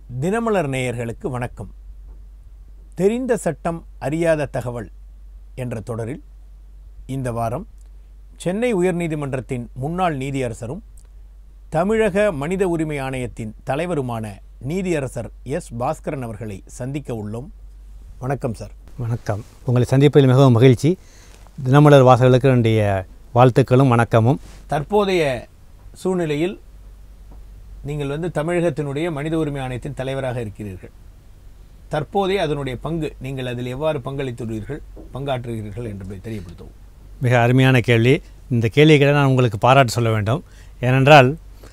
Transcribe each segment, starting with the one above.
தினமலர் நேயர்களுக்கு வணக்கம் தெரிந்த சட்டம் அறியாத தகவல் என்ற தொடரில் இந்த வாரம் சென்னை உயர்நீதிமன்றத்தின் முன்னாள் நீதியரசரும் தமிழக மனித உரிமை ஆணையத்தின் தலைவருமான நீதியரசர் எஸ் பாஸ்கரன் அவர்களை சந்திக்க உள்ளோம் வணக்கம் சார் வணக்கம் உங்களை சந்திப்பதில் மிகவும் மகிழ்ச்சி தினமலர் வாசகர்களுக்கு என்னுடைய வாழ்த்துக்களும் வணக்கமும் தற்போதைய சூழ்நிலையில் நீங்கள் வந்து தமிழகத்தினுடைய மனித உரிமை ஆணையத்தின் தலைவராக இருக்கிறீர்கள் தற்போதைய அதனுடைய பங்கு நீங்கள் அதில் எவ்வாறு பங்களித்துள்ளீர்கள் பங்காற்றுகிறீர்கள் என்பதை தெரியப்படுத்தவும் மிக அருமையான கேள்வி இந்த கேள்விகளை நான் உங்களுக்கு பாராட்டு சொல்ல வேண்டும் ஏனென்றால்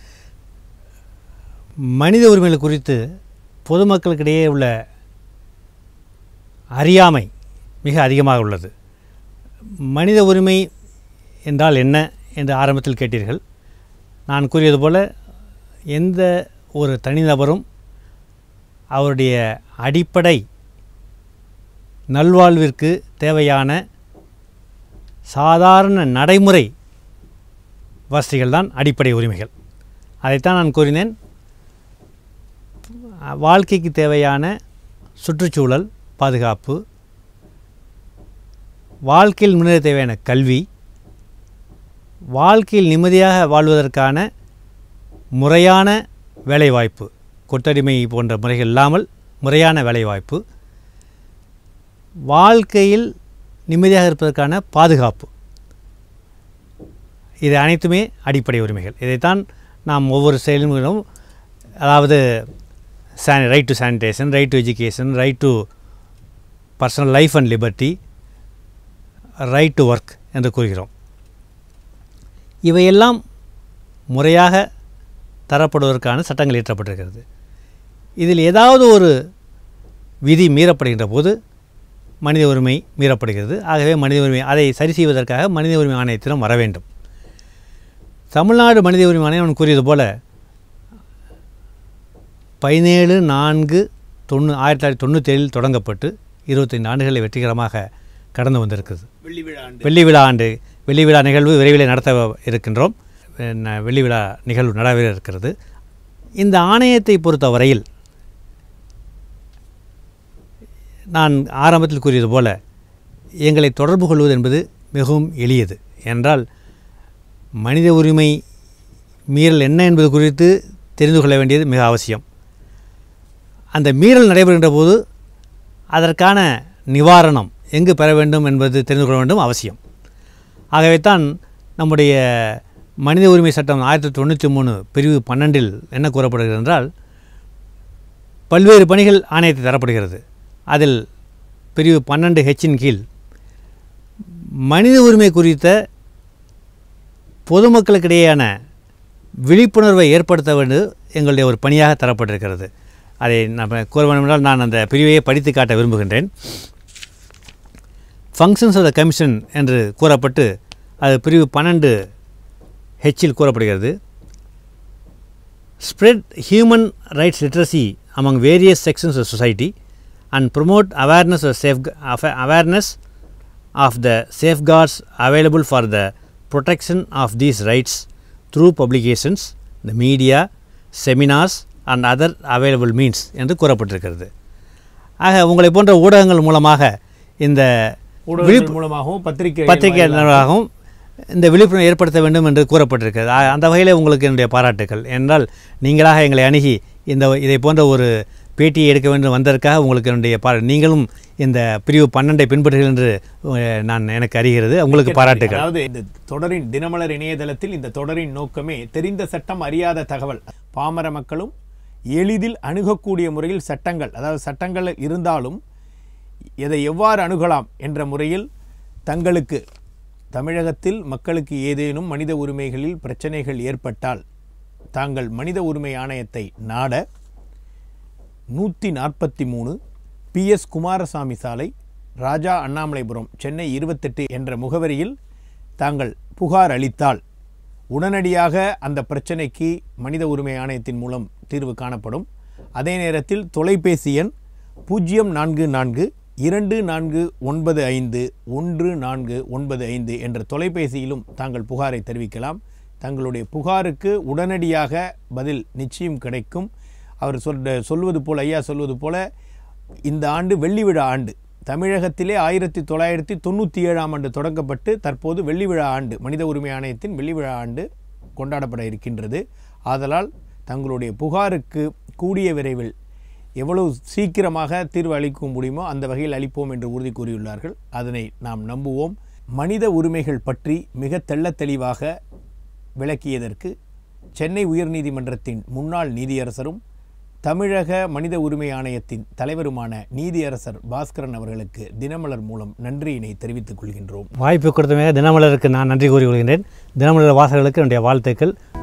மனித உரிமைகள் குறித்து பொதுமக்களுக்கிடையே உள்ள அறியாமை மிக அதிகமாக உள்ளது மனித உரிமை என்றால் என்ன என்று ஆரம்பத்தில் கேட்டீர்கள் நான் கூறியது போல எந்த ஒரு தனிநபரும் அவருடைய அடிப்படை நல்வாழ்விற்கு தேவையான சாதாரண நடைமுறை வசதிகள் தான் அடிப்படை உரிமைகள் அதைத்தான் நான் கூறினேன் வாழ்க்கைக்கு தேவையான சுற்றுச்சூழல் பாதுகாப்பு வாழ்க்கையில் முன்னேற தேவையான கல்வி வாழ்க்கையில் நிம்மதியாக வாழ்வதற்கான முறையான வேலைவாய்ப்பு கொத்தடிமை போன்ற முறைகள் இல்லாமல் முறையான வேலைவாய்ப்பு வாழ்க்கையில் நிம்மதியாக இருப்பதற்கான பாதுகாப்பு இது அனைத்துமே அடிப்படை உரிமைகள் இதைத்தான் நாம் ஒவ்வொரு செயலும் அதாவது சானி right to sanitation right to education right to personal life and liberty right to work என்று கூறுகிறோம் இவையெல்லாம் முறையாக தரப்படுவதற்கான சட்டங்கள் இயற்றப்பட்டிருக்கிறது இதில் ஏதாவது ஒரு விதி மீறப்படுகின்ற போது மனித உரிமை மீறப்படுகிறது ஆகவே மனித உரிமை அதை சரி செய்வதற்காக மனித உரிமை ஆணையத்திடம் வர வேண்டும் தமிழ்நாடு மனித உரிமை ஆணையம் கூறியது போல பதினேழு நான்கு தொண்ணூ ஆயிரத்தி தொள்ளாயிரத்தி தொண்ணூற்றேழில் தொடங்கப்பட்டு இருபத்தைந்து ஆண்டுகளை வெற்றிகரமாக கடந்து வந்திருக்குது வெள்ளி விழா ஆண்டு வெள்ளி விழா ஆண்டு வெள்ளி விழா நிகழ்வு விரைவில் நடத்த இருக்கின்றோம் ந- வெள்ளி விழா நிகழ்வு நடைபெற இருக்கிறது இந்த ஆணையத்தை பொறுத்தவரையில் நான் ஆரம்பத்தில் கூறியது போல எங்களை தொடர்பு கொள்வது என்பது மிகவும் எளியது என்றால் மனித உரிமை மீறல் என்ன என்பது குறித்து தெரிந்து கொள்ள வேண்டியது மிக அவசியம் அந்த மீறல் நடைபெறுகின்ற போது அதற்கான நிவாரணம் எங்கு பெற வேண்டும் என்பது தெரிந்து கொள்ள வேண்டும் அவசியம் ஆகவே தான் நம்முடைய மனித உரிமை சட்டம் ஆயிரத்தி தொண்ணூற்றி மூணு பிரிவு பன்னெண்டில் என்ன கூறப்படுகிறது என்றால் பல்வேறு பணிகள் ஆணையத்தை தரப்படுகிறது அதில் பிரிவு பன்னெண்டு ஹெச்சின் கீழ் மனித உரிமை குறித்த பொதுமக்களுக்கிடையேயான விழிப்புணர்வை ஏற்படுத்த வேண்டியது எங்களுடைய ஒரு பணியாக தரப்பட்டிருக்கிறது அதை நம்ம கூற வேண்டுமென்றால் நான் அந்த பிரிவையை படித்து காட்ட விரும்புகின்றேன் ஃபங்க்ஷன்ஸ் ஆஃப் த கமிஷன் என்று கூறப்பட்டு அது பிரிவு பன்னெண்டு ஹெச்சில் கூறப்படுகிறது spread human rights literacy among various sections of society and promote awareness of safe awareness of the safeguards available for the protection of these rights through publications, the media, seminars and other available means என்று கூறப்பட்டிருக்கிறது ஆக உங்களை போன்ற ஊடகங்கள் மூலமாக இந்த ஊடகங்கள் மூலமாகவும் பத்திரிகை பத்திரிகை நிர்வாகம் இந்த விழிப்புணர்வு ஏற்படுத்த வேண்டும் என்று கூறப்பட்டிருக்கிறது ஆ- அந்த வகையில் உங்களுக்கு என்னுடைய பாராட்டுக்கள் என்றால் நீங்களாக எங்களை அணுகி இந்த இதை போன்ற ஒரு பேட்டியை எடுக்க வேண்டும் வந்ததற்காக உங்களுக்கு என்னுடைய பா நீங்களும் இந்த பிரிவு பன்னெண்டை பின்பற்றுகள் என்று அஹ், நான் எனக்கு அறிகிறது உங்களுக்கு பாராட்டுக்கள் அதாவது இந்த தொடரின் தினமலர் இணையதளத்தில் இந்த தொடரின் நோக்கமே தெரிந்த சட்டம் அறியாத தகவல் பாமர மக்களும் எளிதில் அணுகக்கூடிய முறையில் சட்டங்கள் அதாவது சட்டங்கள் இருந்தாலும் இதை எவ்வாறு அணுகலாம் என்ற முறையில் தங்களுக்கு தமிழகத்தில் மக்களுக்கு ஏதேனும் மனித உரிமைகளில் பிரச்சனைகள் ஏற்பட்டால் தாங்கள் மனித உரிமை ஆணையத்தை நாட நூற்றி நாற்பத்தி மூணு பிஎஸ் குமாரசாமி சாலை ராஜா அண்ணாமலைபுரம் சென்னை இருபத்தெட்டு என்ற முகவரியில் தாங்கள் புகார் அளித்தால் உடனடியாக அந்த பிரச்சனைக்கு மனித உரிமை ஆணையத்தின் மூலம் தீர்வு காணப்படும் அதே நேரத்தில் தொலைபேசி எண் பூஜ்ஜியம் நான்கு நான்கு இரண்டு நான்கு ஒன்பது ஐந்து ஒன்று நான்கு ஒன்பது ஐந்து என்ற தொலைபேசியிலும் தாங்கள் புகாரை தெரிவிக்கலாம் தங்களுடைய புகாருக்கு உடனடியாக பதில் நிச்சயம் கிடைக்கும் அவர் சொல் சொல்வது போல் ஐயா சொல்வது போல இந்த ஆண்டு வெள்ளி விழா ஆண்டு தமிழகத்திலே ஆயிரத்தி தொள்ளாயிரத்தி தொண்ணூற்றி ஏழாம் ஆண்டு தொடங்கப்பட்டு தற்போது வெள்ளி விழா ஆண்டு மனித உரிமை ஆணையத்தின் வெள்ளி விழா ஆண்டு கொண்டாடப்பட இருக்கின்றது ஆதலால் தங்களுடைய புகாருக்கு கூடிய விரைவில் எவ்வளவு சீக்கிரமாக தீர்வு அளிக்க முடியுமோ அந்த வகையில் அளிப்போம் என்று உறுதி கூறியுள்ளார்கள் அதனை நாம் நம்புவோம் மனித உரிமைகள் பற்றி மிக தெள்ளத் தெளிவாக விளக்கியதற்கு சென்னை உயர்நீதிமன்றத்தின் முன்னாள் நீதியரசரும் தமிழக மனித உரிமை ஆணையத்தின் தலைவருமான நீதியரசர் பாஸ்கரன் அவர்களுக்கு தினமலர் மூலம் நன்றியினை தெரிவித்துக் கொள்கின்றோம் வாய்ப்பு கொடுத்தமையாக தினமலருக்கு நான் நன்றி கூறி கொள்கின்றேன் தினமலர் வாசகர்களுக்கு என்னுடைய வாழ்த்துக்கள்